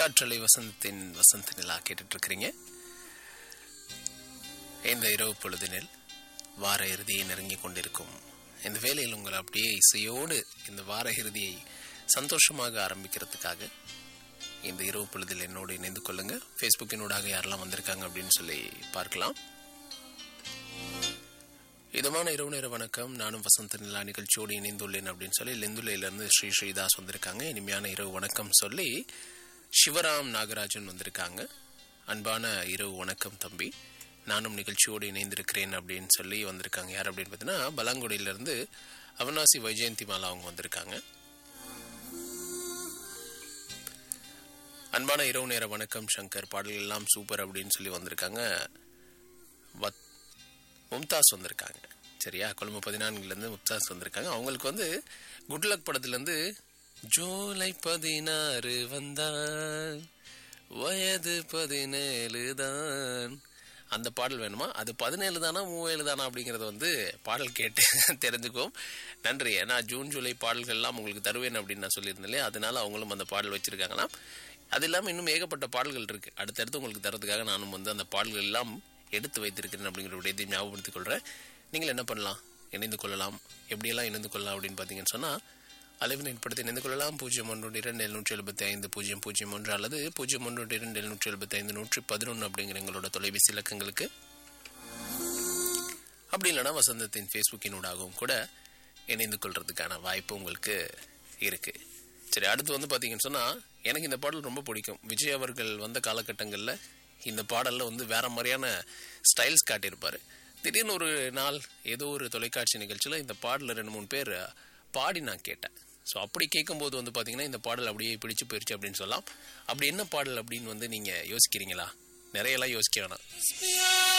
காற்றலை வசந்தத்தின் வசந்த நிலா கேட்டுட்டு இருக்கிறீங்க இந்த இரவு பொழுதினில் வார இறுதியை நெருங்கி கொண்டிருக்கும் இந்த வேலையில் உங்களை அப்படியே இசையோடு இந்த வார இறுதியை சந்தோஷமாக ஆரம்பிக்கிறதுக்காக இந்த இரவு பொழுதில் என்னோடு இணைந்து கொள்ளுங்க ஃபேஸ்புக்கினூடாக யாரெல்லாம் வந்திருக்காங்க அப்படின்னு சொல்லி பார்க்கலாம் இதமான இரவு நேர வணக்கம் நானும் வசந்த நிலா நிகழ்ச்சியோடு இணைந்துள்ளேன் அப்படின்னு சொல்லி லெந்துலையிலிருந்து ஸ்ரீ ஸ்ரீதாஸ் வந்திருக்காங்க இனிமையான இரவு வணக்கம் சொல்லி சிவராம் நாகராஜன் வந்திருக்காங்க அன்பான இரவு வணக்கம் தம்பி நானும் நிகழ்ச்சியோடு இணைந்திருக்கிறேன் அப்படின்னு சொல்லி வந்திருக்காங்க யார் அப்படின்னு பார்த்தீங்கன்னா பலாங்குடியிலேருந்து அவனாசி வைஜெயந்தி மாலா அவங்க வந்திருக்காங்க அன்பான இரவு நேர வணக்கம் சங்கர் பாடல்கள் எல்லாம் சூப்பர் அப்படின்னு சொல்லி வந்திருக்காங்க வத் மும்தாஸ் வந்திருக்காங்க சரியா கொழும்பு பதினான்குலேருந்து மும்தாஸ் வந்திருக்காங்க அவங்களுக்கு வந்து குட் லக் படத்துலேருந்து ஜூலை பதினாறு வந்தான் வயது பதினேழு தான் அந்த பாடல் வேணுமா அது பதினேழு தானா மூவேழு தானா அப்படிங்கிறத வந்து பாடல் கேட்டு தெரிஞ்சுக்குவோம் நன்றி ஏன்னா ஜூன் ஜூலை பாடல்கள்லாம் உங்களுக்கு தருவேன் அப்படின்னு நான் சொல்லியிருந்தேன் இல்லையா அதனால அவங்களும் அந்த பாடல் வச்சிருக்காங்களாம் அது இல்லாமல் இன்னும் ஏகப்பட்ட பாடல்கள் இருக்கு அடுத்தடுத்து உங்களுக்கு தரதுக்காக நானும் வந்து அந்த பாடல்கள் எல்லாம் எடுத்து வைத்திருக்கிறேன் அப்படிங்கிற விடயத்தை ஞாபகப்படுத்திக் கொள்கிறேன் நீங்கள் என்ன பண்ணலாம் இணைந்து கொள்ளலாம் எப்படியெல்லாம் இணைந்து கொள்ளலாம் அப்படின்னு பார்த்தீங்கன்னு சொன்னால் அளவின் ஏற்படுத்தி இணைந்து கொள்ளலாம் பூஜ்ஜியம் ஒன்று இரண்டு எழுநூற்றி எழுபத்தி ஐந்து பூஜ்ஜியம் பூஜ்ஜியம் ஒன்று அல்லது பூஜ்ஜியம் ஒன்று இரண்டு எழுநூற்றி எழுபத்தி ஐந்து நூற்றி பதினொன்று அப்படிங்கிற எங்களோட தொலைபேசி இலக்கங்களுக்கு அப்படி இல்லைனா வசந்தத்தின் ஃபேஸ்புக்கினூடாகவும் கூட இணைந்து கொள்றதுக்கான வாய்ப்பு உங்களுக்கு இருக்கு சரி அடுத்து வந்து பார்த்தீங்கன்னு சொன்னால் எனக்கு இந்த பாடல் ரொம்ப பிடிக்கும் விஜய் அவர்கள் வந்த காலகட்டங்களில் இந்த பாடலில் வந்து வேற மாதிரியான ஸ்டைல்ஸ் காட்டியிருப்பார் திடீர்னு ஒரு நாள் ஏதோ ஒரு தொலைக்காட்சி நிகழ்ச்சியில் இந்த பாடலில் ரெண்டு மூணு பேர் பாடி நான் கேட்டேன் ஸோ அப்படி கேட்கும்போது வந்து பார்த்தீங்கன்னா இந்த பாடல் அப்படியே பிடிச்சு போயிருச்சு அப்படின்னு சொல்லலாம் அப்படி என்ன பாடல் அப்படின்னு வந்து நீங்கள் யோசிக்கிறீங்களா நிறையலாம் யோசிக்க வேணாம்